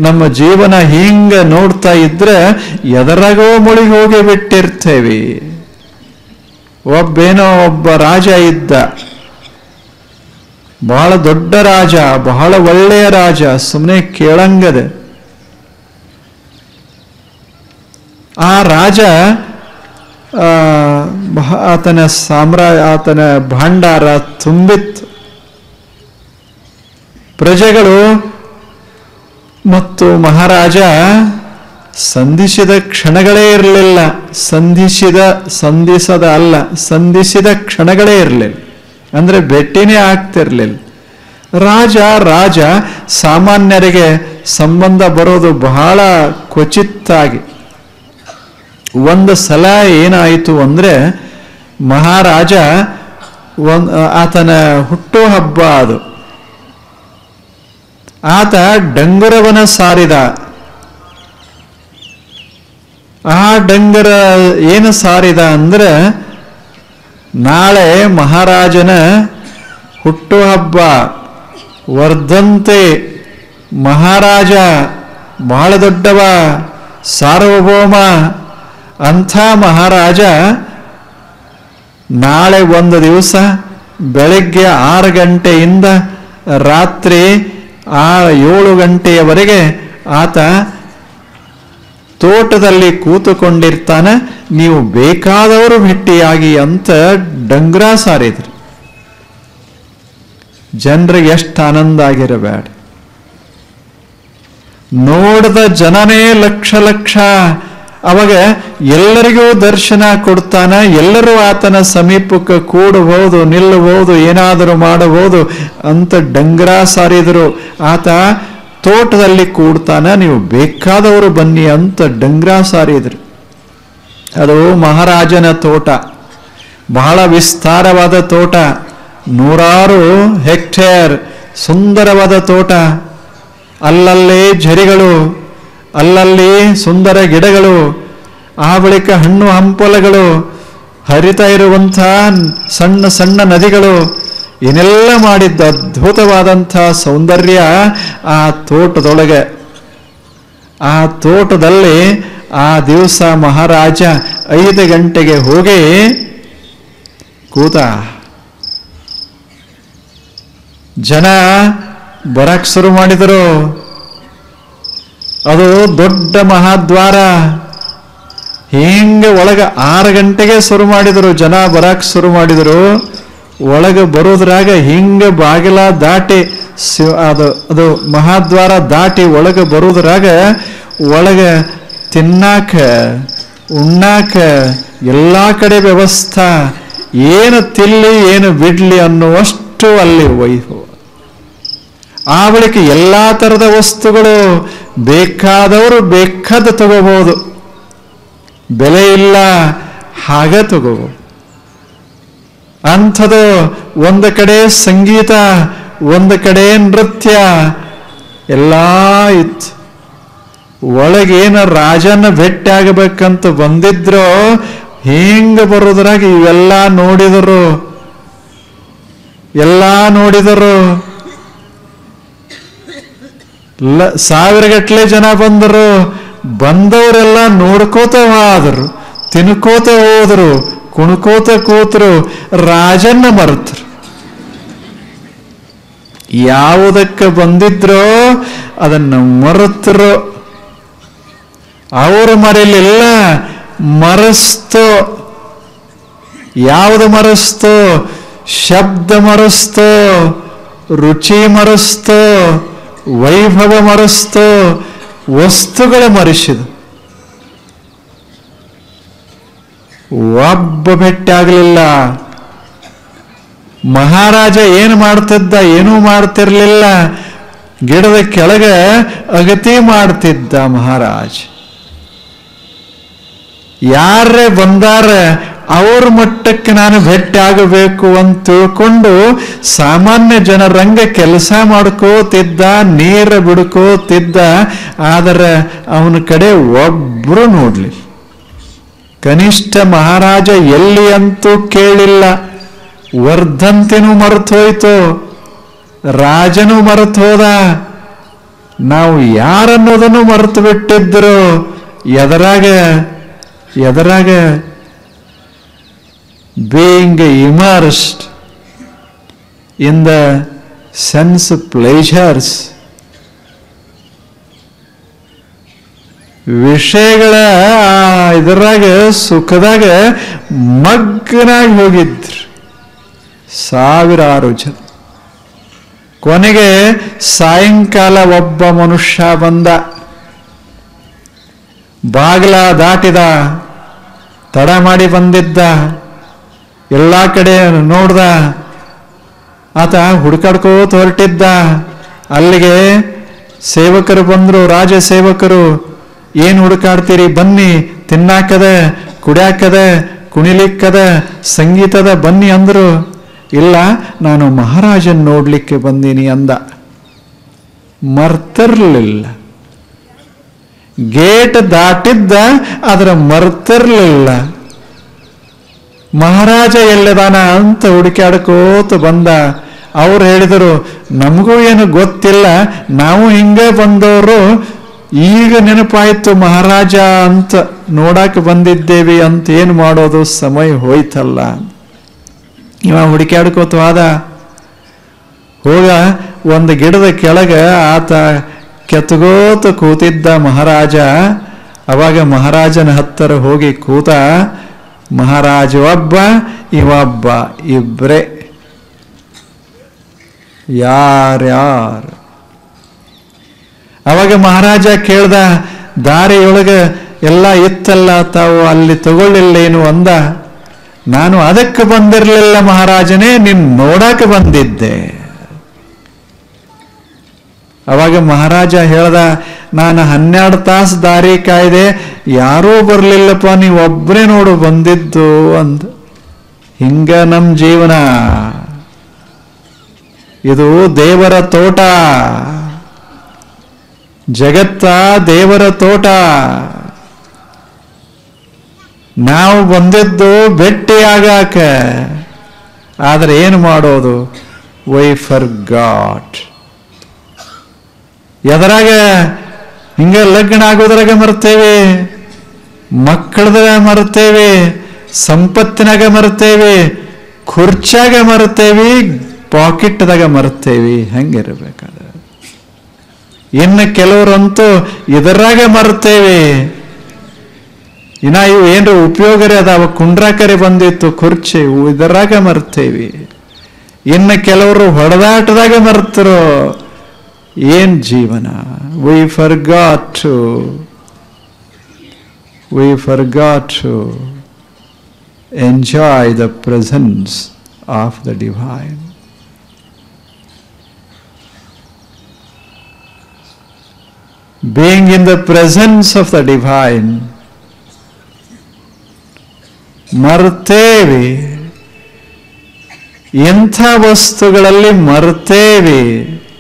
ನಮ್ಮ ಜೀವನ ಹಿಂಗ ನೋಡ್ತಾ ಇದ್ರೆ ಎದರಾಗೋ ಮುಳುಗಿ ಹೋಗಿ ಬಿಟ್ಟಿರ್ತೇವೆ ಒಬ್ಬೇನೋ ಒಬ್ಬ ರಾಜ ಇದ್ದ ಬಹಳ ದೊಡ್ಡ ರಾಜ ಬಹಳ ಒಳ್ಳೆಯ ರಾಜ ಸುಮ್ಮನೆ ಕೇಳಂಗದೆ ಆ ರಾಜ ಆ, ಬಹ- ಆತನ ಸಾಮ್ರಾ ಆತನ ಭಾಂಡಾರ ತುಂಬಿತ್ತು ಪ್ರಜೆಗಳು ಮತ್ತು ಮಹಾರಾಜ ಸಂಧಿಸಿದ ಕ್ಷಣಗಳೇ ಇರಲಿಲ್ಲ ಸಂಧಿಸಿದ ಸಂಧಿಸದ ಅಲ್ಲ ಸಂಧಿಸಿದ ಕ್ಷಣಗಳೇ ಇರಲಿಲ್ಲ ಅಂದ್ರೆ ಭೇಟಿನೇ ಆಗ್ತಿರ್ಲಿಲ್ಲ ರಾಜ ರಾಜ ಸಾಮಾನ್ಯರಿಗೆ ಸಂಬಂಧ ಬರೋದು ಬಹಳ ಕ್ವಚಿತ್ತಾಗಿ ಒಂದು ಸಲ ಏನಾಯಿತು ಅಂದ್ರೆ ಮಹಾರಾಜ ಒಂದ್ ಆತನ ಹುಟ್ಟುಹಬ್ಬ ಅದು ಆತ ಡಂಗುರವನ ಸಾರಿದ ಆ ಡಂಗರ ಏನು ಸಾರಿದ ಅಂದ್ರೆ ನಾಳೆ ಮಹಾರಾಜನ ಹುಟ್ಟುಹಬ್ಬ ವರ್ಧಂತೆ ಮಹಾರಾಜ ಬಹಳ ದೊಡ್ಡವ ಸಾರ್ವಭೌಮ ಅಂಥ ಮಹಾರಾಜ ನಾಳೆ ಒಂದು ದಿವಸ ಬೆಳಗ್ಗೆ ಆರು ಗಂಟೆಯಿಂದ ರಾತ್ರಿ ಆ ಏಳು ಗಂಟೆಯವರೆಗೆ ಆತ ತೋಟದಲ್ಲಿ ಕೂತುಕೊಂಡಿರ್ತಾನೆ ನೀವು ಬೇಕಾದವರು ಭೇಟಿಯಾಗಿ ಅಂತ ಡಂಗ್ರ ಸಾರಿದ್ರು ಜನರಿಗೆ ಎಷ್ಟು ಆನಂದ ಆಗಿರಬೇಡ ನೋಡಿದ ಜನನೇ ಲಕ್ಷ ಲಕ್ಷ ಅವಾಗ ಎಲ್ಲರಿಗೂ ದರ್ಶನ ಕೊಡ್ತಾನ ಎಲ್ಲರೂ ಆತನ ಸಮೀಪಕ್ಕೆ ಕೂಡಬಹುದು ನಿಲ್ಲಬಹುದು ಏನಾದರೂ ಮಾಡಬಹುದು ಅಂತ ಡಂಗ್ರ ಸಾರಿದ್ರು ಆತ ತೋಟದಲ್ಲಿ ಕೂಡ್ತಾನ ನೀವು ಬೇಕಾದವರು ಬನ್ನಿ ಅಂತ ಡಂಗ್ರ ಸಾರಿದ್ರು ಅದು ಮಹಾರಾಜನ ತೋಟ ಬಹಳ ವಿಸ್ತಾರವಾದ ತೋಟ ನೂರಾರು ಹೆಕ್ಟೇರ್ ಸುಂದರವಾದ ತೋಟ ಅಲ್ಲಲ್ಲಿ ಝರಿಗಳು ಅಲ್ಲಲ್ಲಿ ಸುಂದರ ಗಿಡಗಳು ಆ ಬಳಿಕ ಹಣ್ಣು ಹಂಪಲಗಳು ಹರಿತಾ ಇರುವಂಥ ಸಣ್ಣ ಸಣ್ಣ ನದಿಗಳು ಏನೆಲ್ಲ ಮಾಡಿದ್ದ ಅದ್ಭುತವಾದಂಥ ಸೌಂದರ್ಯ ಆ ತೋಟದೊಳಗೆ ಆ ತೋಟದಲ್ಲಿ ಆ ದಿವಸ ಮಹಾರಾಜ ಐದು ಗಂಟೆಗೆ ಹೋಗಿ ಕೂತ ಜನ ಬರಕ್ ಶುರು ಮಾಡಿದರು ಅದು ದೊಡ್ಡ ಮಹಾದ್ವಾರ ಹಿಂಗೆ ಒಳಗೆ ಆರು ಗಂಟೆಗೆ ಶುರು ಮಾಡಿದರು ಜನ ಬರಕ್ ಶುರು ಮಾಡಿದರು ಒಳಗೆ ಬರೋದ್ರಾಗ ಹಿಂಗೆ ಬಾಗಿಲ ದಾಟಿ ಸಿ- ಅದು ಅದು ಮಹಾದ್ವಾರ ದಾಟಿ ಒಳಗೆ ಬರೋದ್ರಾಗ ಒಳಗೆ ತಿನ್ನಾಕ ಉಣ್ಣಾಕ ಎಲ್ಲ ಕಡೆ ವ್ಯವಸ್ಥಾ ಏನು ತಿಲ್ಲಿ ಏನು ಬಿಡ್ಲಿ ಅನ್ನುವಷ್ಟು ಅಲ್ಲಿ ವೈಭವ ಆ ಬಳಿಕ ಎಲ್ಲ ಥರದ ವಸ್ತುಗಳು ಬೇಕಾದವರು ಬೇಕಾದ ತಗೋಬಹುದು ಬೆಲೆ ಇಲ್ಲ ಹಾಗೆ ತಗೋಬಹುದು ಅಂಥದ್ದು ಒಂದು ಕಡೆ ಸಂಗೀತ ಒಂದು ಕಡೆ ನೃತ್ಯ ಎಲ್ಲ ಇತ್ತು ಒಳಗೇನ ರಾಜನ ಭೇಟಿ ಆಗಬೇಕಂತ ಬಂದಿದ್ರು ಹಿಂಗ ಬರೋದ್ರಾಗ ಇವೆಲ್ಲ ನೋಡಿದರು ಎಲ್ಲ ನೋಡಿದರು ಲ ಸಾವಿರಗಟ್ಲೆ ಜನ ಬಂದರು ಬಂದವರೆಲ್ಲ ನೋಡ್ಕೋತ ಹೋದ್ರು ತಿನ್ಕೋತ ಹೋದ್ರು ಕುಣ್ಕೋತ ಕೂತರು ರಾಜನ್ನ ಮರೆತರು ಯಾವುದಕ್ಕೆ ಬಂದಿದ್ರೋ ಅದನ್ನು ಮರೆತರು ಅವರು ಮರೆಯಲಿಲ್ಲ ಮರೆಸ್ತೋ ಯಾವುದು ಮರೆಸ್ತೋ ಶಬ್ದ ಮರೆಸ್ತೋ ರುಚಿ ಮರೆಸ್ತೋ ವೈಭವ ಮರೆಸ್ತೋ ವಸ್ತುಗಳ ಮರೆಸಿದು ಒಬ್ಬ ಭೇಟಿ ಆಗಲಿಲ್ಲ ಮಹಾರಾಜ ಏನು ಮಾಡ್ತಿದ್ದ ಏನೂ ಮಾಡ್ತಿರ್ಲಿಲ್ಲ ಗಿಡದ ಕೆಳಗೆ ಅಗತಿ ಮಾಡ್ತಿದ್ದ ಮಹಾರಾಜ ಯಾರೇ ಬಂದಾರ ಅವ್ರ ಮಟ್ಟಕ್ಕೆ ನಾನು ಭೇಟಿ ಆಗಬೇಕು ಅಂತ ತಿಳ್ಕೊಂಡು ಸಾಮಾನ್ಯ ಜನರಂಗ ಕೆಲಸ ಮಾಡ್ಕೋತಿದ್ದ ನೀರ ಬಿಡ್ಕೋತಿದ್ದ ಆದರೆ ಅವನ ಕಡೆ ಒಬ್ರು ನೋಡ್ಲಿ ಕನಿಷ್ಠ ಮಹಾರಾಜ ಎಲ್ಲಿ ಅಂತೂ ಕೇಳಿಲ್ಲ ವರ್ಧಂತಿನೂ ಮರೆತೋಯ್ತು ರಾಜನು ಮರೆತೋದ ನಾವು ಯಾರನ್ನೋದನ್ನು ಮರೆತು ಬಿಟ್ಟಿದ್ರು ಎದರಾಗ ಎದರಾಗ being immersed in the sense pleasures ವಿಷಯಗಳ ಆ ಇದರಾಗ ಸುಖದಾಗ ಮಗ್ನಾಗಿ ಹೋಗಿದ್ರು ಸಾವಿರಾರು ಜನ ಕೊನೆಗೆ ಸಾಯಂಕಾಲ ಒಬ್ಬ ಮನುಷ್ಯ ಬಂದ ಬಾಗಿಲ ದಾಟಿದ ತಡ ಮಾಡಿ ಬಂದಿದ್ದ ಎಲ್ಲ ಕಡೆ ನೋಡ್ದ ಆತ ಹುಡುಕಾಡ್ಕೋತ ಹೊರಟಿದ್ದ ಅಲ್ಲಿಗೆ ಸೇವಕರು ಬಂದ್ರು ರಾಜ ಸೇವಕರು ಏನು ಹುಡುಕಾಡ್ತೀರಿ ಬನ್ನಿ ತಿನ್ನಾಕದ ಕುಡ್ಯಾಕದ ಕುಣಿಲಿಕ್ಕದ ಸಂಗೀತದ ಬನ್ನಿ ಅಂದ್ರು ಇಲ್ಲ ನಾನು ಮಹಾರಾಜನ್ ನೋಡ್ಲಿಕ್ಕೆ ಬಂದೀನಿ ಅಂದ ಮರ್ತಿರ್ಲಿಲ್ಲ ಗೇಟ್ ದಾಟಿದ್ದ ಅದರ ಮರ್ತಿರ್ಲಿಲ್ಲ ಮಹಾರಾಜ ಎಲ್ಲದಾನ ಅಂತ ಹುಡುಕಾಡ್ಕೋತ ಬಂದ ಅವ್ರು ಹೇಳಿದರು ನಮಗೂ ಏನು ಗೊತ್ತಿಲ್ಲ ನಾವು ಹಿಂಗೆ ಬಂದವರು ಈಗ ನೆನಪಾಯ್ತು ಮಹಾರಾಜ ಅಂತ ನೋಡಾಕ ಬಂದಿದ್ದೇವೆ ಅಂತ ಏನು ಮಾಡೋದು ಸಮಯ ಹೋಯ್ತಲ್ಲ ಇವ ಹುಡುಕಾಡ್ಕೋತ ಹೋದ ಹೋಗ ಒಂದು ಗಿಡದ ಕೆಳಗೆ ಆತ ಕೆತ್ತಗೋತ ಕೂತಿದ್ದ ಮಹಾರಾಜ ಅವಾಗ ಮಹಾರಾಜನ ಹತ್ತಿರ ಹೋಗಿ ಕೂತ ಮಹಾರಾಜ ಒಬ್ಬ ಇವೊಬ್ಬ ಇಬ್ರೇ ಯಾರ್ಯಾರು ಅವಾಗ ಮಹಾರಾಜ ಕೇಳ್ದ ದಾರಿಯೊಳಗೆ ಎಲ್ಲ ಇತ್ತಲ್ಲ ತಾವು ಅಲ್ಲಿ ತಗೊಳ್ಳಿಲ್ಲೇನು ಅಂದ ನಾನು ಅದಕ್ಕೆ ಬಂದಿರಲಿಲ್ಲ ಮಹಾರಾಜನೇ ನಿನ್ ನೋಡಕ್ಕೆ ಬಂದಿದ್ದೆ ಅವಾಗ ಮಹಾರಾಜ ಹೇಳ್ದ ನಾನು ಹನ್ನೆರಡು ತಾಸು ದಾರಿ ಕಾಯ್ದೆ ಯಾರೂ ಬರ್ಲಿಲ್ಲಪ್ಪ ನೀವು ಒಬ್ಬರೇ ನೋಡು ಬಂದಿದ್ದು ಅಂದ ಹಿಂಗ ನಮ್ ಜೀವನ ಇದು ದೇವರ ತೋಟ ಜಗತ್ತ ದೇವರ ತೋಟ ನಾವು ಬಂದಿದ್ದು ಭೇಟಿಯಾಗಾಕ ಆದ್ರೆ ಏನು ಮಾಡೋದು ವೈ ಫರ್ ಗಾಟ್ ಎದರಾಗ ಹಿಂಗ ಲಗ್ನ ಆಗೋದ್ರಾಗ ಮರ್ತೇವೆ ಮಕ್ಕಳದಾಗ ಮರ್ತೇವೆ ಸಂಪತ್ತಿನಾಗ ಮರ್ತೇವೆ ಖುರ್ಚಾಗ ಮರ್ತೇವಿ ಪಾಕೆಟ್ದಾಗ ಮರ್ತೇವಿ ಹೆಂಗಿರ್ಬೇಕಾದ್ರೆ ಇನ್ನು ಕೆಲವರಂತೂ ಇದರಾಗ ಮರ್ತೇವೆ ಇನ್ನ ಇವು ಏನ್ರ ಉಪಯೋಗರೇ ಅದಾವ ಕುಂಡ್ರಾಕರೆ ಬಂದಿತ್ತು ಕುರ್ಚಿ ಇವು ಇದರಾಗ ಮರ್ತೇವಿ ಇನ್ನು ಕೆಲವರು ಹೊಡೆದಾಟದಾಗ ಮರ್ತರು ಏನ್ ಜೀವನ we forgot to we forgot to enjoy the presence of the divine being in the presence of the divine ಮರ್ತೇವೆ ಎಂಥ ವಸ್ತುಗಳಲ್ಲಿ ಮರ್ತೇವೆ